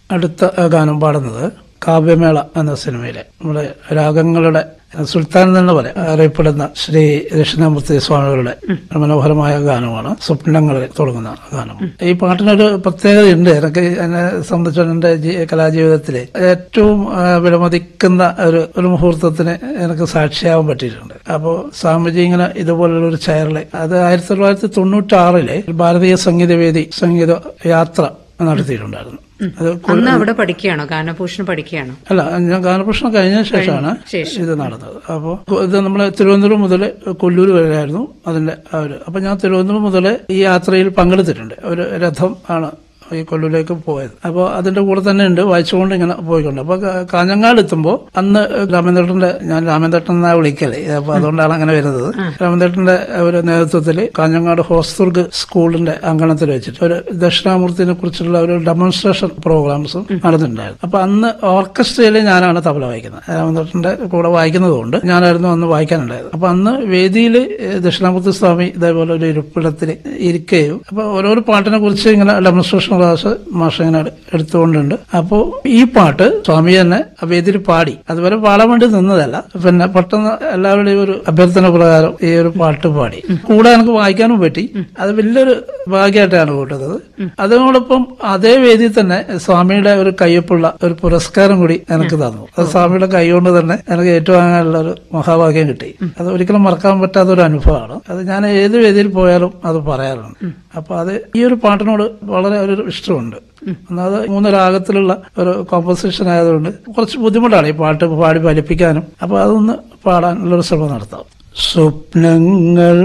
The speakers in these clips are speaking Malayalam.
അടുത്ത ഗാനം പാടുന്നത് കാവ്യമേള എന്ന സിനിമയിലെ നമ്മുടെ രാഗങ്ങളുടെ സുൽത്താൻ എന്ന് പറയാം അറിയപ്പെടുന്ന ശ്രീ ദക്ഷിണാമൂർത്തി സ്വാമികളുടെ മനോഹരമായ ഗാനമാണ് സ്വപ്നങ്ങളിൽ തുടങ്ങുന്ന ഗാനം ഈ പാട്ടിനൊരു പ്രത്യേകതയുണ്ട് എനിക്ക് എന്നെ സംബന്ധിച്ച് എന്റെ ജീ- കലാജീവിതത്തിലെ ഏറ്റവും ആ, വിലമതിക്കുന്ന ഒരു ഒരു മുഹൂർത്തത്തിന് എനിക്ക് സാക്ഷിയാവാൻ പറ്റിയിട്ടുണ്ട് അപ്പോൾ സ്വാമിജി ഇങ്ങനെ ഇതുപോലുള്ള ഒരു ചെയറിൽ അത് ആയിരത്തി തൊള്ളായിരത്തി തൊണ്ണൂറ്റി ആറിലെ ഭാരതീയ സംഗീതവേദി സംഗീത യാത്ര നടത്തിയിട്ടുണ്ടായിരുന്നു അത് കൊ- അന്ന് അവിടെ പഠിക്കുകയാണോ ഗാനഭൂഷൺ പഠിക്കുകയാണോ അല്ല ഞാൻ ഗാനപ്രശ്നം കഴിഞ്ഞ ശേഷമാണ് ശേഷം. ഇത് നടന്നത് അപ്പോൾ ഇത് നമ്മൾ തിരുവനന്തപുരം മുതൽ കൊല്ലൂർ വരെയായിരുന്നു അതിന്റെ ആ ഒരു അപ്പൊ ഞാൻ തിരുവനന്തപുരം മുതൽ ഈ യാത്രയിൽ പങ്കെടുത്തിട്ടുണ്ട് ഒരു രഥം ആണ് ഈ കൊല്ലൂരിലേക്ക് പോയത് അപ്പോൾ അതിന്റെ കൂടെ തന്നെ ഉണ്ട് വായിച്ചുകൊണ്ട് ഇങ്ങനെ പോയിക്കൊണ്ട് അപ്പൊ കാ- കാഞ്ഞങ്ങാട് എത്തുമ്പോൾ അന്ന് രാമേന്ദ്രന്റെ ഞാൻ രാമേന്ദ്രൻ എന്നാ വിളിക്കല് അപ്പൊ അതുകൊണ്ടാണ് അങ്ങനെ വരുന്നത് രാമേന്ദ്രന്റെ ഒരു നേതൃത്വത്തിൽ കാഞ്ഞങ്ങാട് ഹോസ്ദുർഗ് സ്കൂളിന്റെ അങ്കണത്തിൽ വെച്ചിട്ട് ഒരു ദക്ഷിണാമൂർത്തിനെ കുറിച്ചുള്ള ഒരു ഡെമോൺസ്ട്രേഷൻ പ്രോഗ്രാംസും നടന്നിട്ടുണ്ടായിരുന്നു അപ്പൊ അന്ന് ഓർക്കസ്ട്രയിൽ ഞാനാണ് തബല വായിക്കുന്നത് രാമേന്ദ്രന്റെ കൂടെ വായിക്കുന്നതുകൊണ്ട് ഞാനായിരുന്നു അന്ന് വായിക്കാനുണ്ടായത് അപ്പൊ അന്ന് വേദിയിൽ ദക്ഷിണാമൂർത്തി സ്വാമി ഇതേപോലെ ഒരു ഇരിപ്പിടത്തിൽ ഇരിക്കുകയും അപ്പൊ ഓരോരോ പാട്ടിനെ കുറിച്ച് ഇങ്ങനെ ഡെമോൺസ്ട്രേഷൻ ക്ലാസ് മാഷ ഇങ്ങനെ എടുത്തുകൊണ്ടുണ്ട് അപ്പോൾ ഈ പാട്ട് സ്വാമി തന്നെ ആ വേദിയിൽ പാടി അതുപോലെ പാടാൻ വേണ്ടി നിന്നതല്ല പിന്നെ പെട്ടെന്ന് എല്ലാവരുടെയും ഒരു അഭ്യർത്ഥന പ്രകാരം ഈ ഒരു പാട്ട് പാടി കൂടെ എനിക്ക് വായിക്കാനും പറ്റി അത് വലിയൊരു ഭാഗ്യമായിട്ടാണ് കൂട്ടുന്നത് അതിനോടൊപ്പം അതേ വേദിയിൽ തന്നെ സ്വാമിയുടെ ഒരു കയ്യൊപ്പുള്ള ഒരു പുരസ്കാരം കൂടി എനിക്ക് തന്നു അത് സ്വാമിയുടെ കൈ കൊണ്ട് തന്നെ എനിക്ക് ഏറ്റുവാങ്ങാനുള്ള ഒരു മഹാഭാഗ്യം കിട്ടി അത് ഒരിക്കലും മറക്കാൻ പറ്റാത്ത ഒരു അനുഭവമാണ് അത് ഞാൻ ഏത് വേദിയിൽ പോയാലും അത് പറയാറുണ്ട് അപ്പൊ അത് ഈ ഒരു പാട്ടിനോട് വളരെ ഒരു ഇഷ്ടമുണ്ട് ഒന്നാമത് മൂന്ന് രാഗത്തിലുള്ള ഒരു കോമ്പോസിഷൻ ആയതുകൊണ്ട് കുറച്ച് ബുദ്ധിമുട്ടാണ് ഈ പാട്ട് പാടി ഫലിപ്പിക്കാനും അപ്പൊ അതൊന്ന് പാടാനുള്ളൊരു ശ്രമം നടത്താം സ്വപ്നങ്ങൾ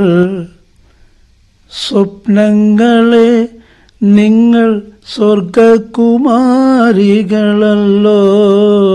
സ്വപ്നങ്ങളെ നിങ്ങൾ സ്വർഗകുമാരികളല്ലോ